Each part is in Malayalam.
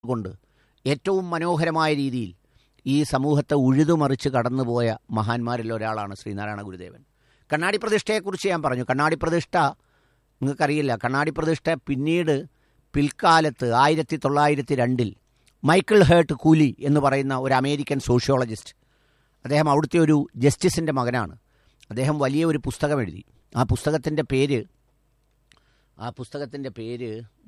കൊണ്ട് ഏറ്റവും മനോഹരമായ രീതിയിൽ ഈ സമൂഹത്തെ ഉഴുതുമറിച്ച് കടന്നുപോയ മഹാന്മാരിൽ ഒരാളാണ് ശ്രീനാരായണ ഗുരുദേവൻ കണ്ണാടി പ്രതിഷ്ഠയെക്കുറിച്ച് ഞാൻ പറഞ്ഞു കണ്ണാടി പ്രതിഷ്ഠ നിങ്ങൾക്കറിയില്ല കണ്ണാടി പ്രതിഷ്ഠ പിന്നീട് പിൽക്കാലത്ത് ആയിരത്തി തൊള്ളായിരത്തി രണ്ടിൽ മൈക്കിൾ ഹേർട്ട് കൂലി എന്ന് പറയുന്ന ഒരു അമേരിക്കൻ സോഷ്യോളജിസ്റ്റ് അദ്ദേഹം അവിടുത്തെ ഒരു ജസ്റ്റിസിൻ്റെ മകനാണ് അദ്ദേഹം വലിയ ഒരു പുസ്തകം എഴുതി ആ പുസ്തകത്തിൻ്റെ പേര് ആ പുസ്തകത്തിൻ്റെ പേര്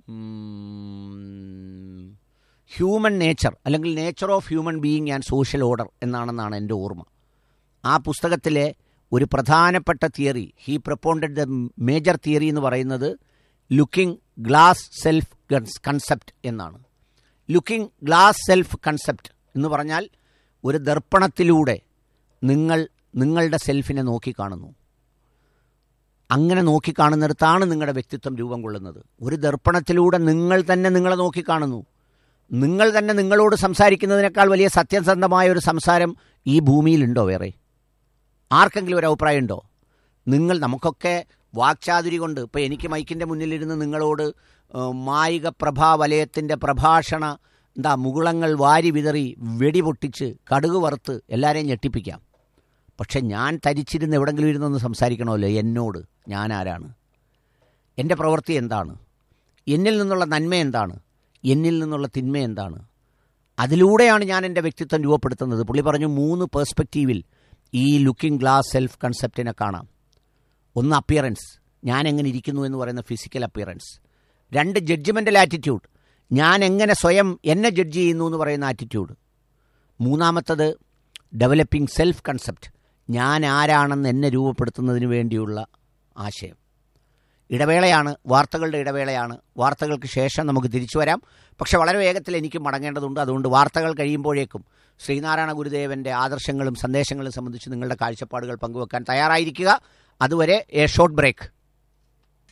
ഹ്യൂമൻ നേച്ചർ അല്ലെങ്കിൽ nature of human being and social order എന്നാണെന്നാണ് എൻ്റെ ഓർമ്മ ആ പുസ്തകത്തിലെ ഒരു പ്രധാനപ്പെട്ട theory he propounded the major theory എന്ന് പറയുന്നത് ലുക്കിംഗ് ഗ്ലാസ് സെൽഫ് കൺസെപ്റ്റ് എന്നാണ് ലുക്കിംഗ് ഗ്ലാസ് സെൽഫ് കൺസെപ്റ്റ് എന്ന് പറഞ്ഞാൽ ഒരു ദർപ്പണത്തിലൂടെ നിങ്ങൾ നിങ്ങളുടെ സെൽഫിനെ നോക്കിക്കാണുന്നു അങ്ങനെ നോക്കിക്കാണുന്നിടത്താണ് നിങ്ങളുടെ വ്യക്തിത്വം രൂപം കൊള്ളുന്നത് ഒരു ദർപ്പണത്തിലൂടെ നിങ്ങൾ തന്നെ നിങ്ങളെ നോക്കിക്കാണുന്നു നിങ്ങൾ തന്നെ നിങ്ങളോട് സംസാരിക്കുന്നതിനേക്കാൾ വലിയ സത്യസന്ധമായ ഒരു സംസാരം ഈ ഭൂമിയിലുണ്ടോ വേറെ ആർക്കെങ്കിലും ഒരു അഭിപ്രായം ഉണ്ടോ നിങ്ങൾ നമുക്കൊക്കെ വാക്ചാതുരി കൊണ്ട് ഇപ്പോൾ എനിക്ക് മൈക്കിൻ്റെ മുന്നിലിരുന്ന് നിങ്ങളോട് മായിക പ്രഭാവലയത്തിൻ്റെ പ്രഭാഷണ എന്താ മുകുളങ്ങൾ വാരി വിതറി വെടിപൊട്ടിച്ച് കടുക് വറുത്ത് എല്ലാവരെയും ഞെട്ടിപ്പിക്കാം പക്ഷെ ഞാൻ തരിച്ചിരുന്ന് എവിടെങ്കിലും ഇരുന്നൊന്ന് സംസാരിക്കണമല്ലോ എന്നോട് ഞാൻ ആരാണ് എൻ്റെ പ്രവൃത്തി എന്താണ് എന്നിൽ നിന്നുള്ള നന്മ എന്താണ് എന്നിൽ നിന്നുള്ള തിന്മ എന്താണ് അതിലൂടെയാണ് ഞാൻ എൻ്റെ വ്യക്തിത്വം രൂപപ്പെടുത്തുന്നത് പുള്ളി പറഞ്ഞു മൂന്ന് പേഴ്സ്പെക്റ്റീവിൽ ഈ ലുക്കിംഗ് ഗ്ലാസ് സെൽഫ് കൺസെപ്റ്റിനെ കാണാം ഒന്ന് അപ്പിയറൻസ് ഞാൻ എങ്ങനെ ഇരിക്കുന്നു എന്ന് പറയുന്ന ഫിസിക്കൽ അപ്പിയറൻസ് രണ്ട് ജഡ്ജ്മെൻ്റൽ ആറ്റിറ്റ്യൂഡ് ഞാൻ എങ്ങനെ സ്വയം എന്നെ ജഡ്ജ് ചെയ്യുന്നു എന്ന് പറയുന്ന ആറ്റിറ്റ്യൂഡ് മൂന്നാമത്തത് ഡെവലപ്പിംഗ് സെൽഫ് കൺസെപ്റ്റ് ഞാൻ ആരാണെന്ന് എന്നെ രൂപപ്പെടുത്തുന്നതിന് വേണ്ടിയുള്ള ആശയം ഇടവേളയാണ് വാർത്തകളുടെ ഇടവേളയാണ് വാർത്തകൾക്ക് ശേഷം നമുക്ക് തിരിച്ചു വരാം പക്ഷെ വളരെ വേഗത്തിൽ എനിക്ക് മടങ്ങേണ്ടതുണ്ട് അതുകൊണ്ട് വാർത്തകൾ കഴിയുമ്പോഴേക്കും ശ്രീനാരായണ ഗുരുദേവൻ്റെ ആദർശങ്ങളും സന്ദേശങ്ങളും സംബന്ധിച്ച് നിങ്ങളുടെ കാഴ്ചപ്പാടുകൾ പങ്കുവെക്കാൻ തയ്യാറായിരിക്കുക അതുവരെ എ ഷോർട്ട് ബ്രേക്ക്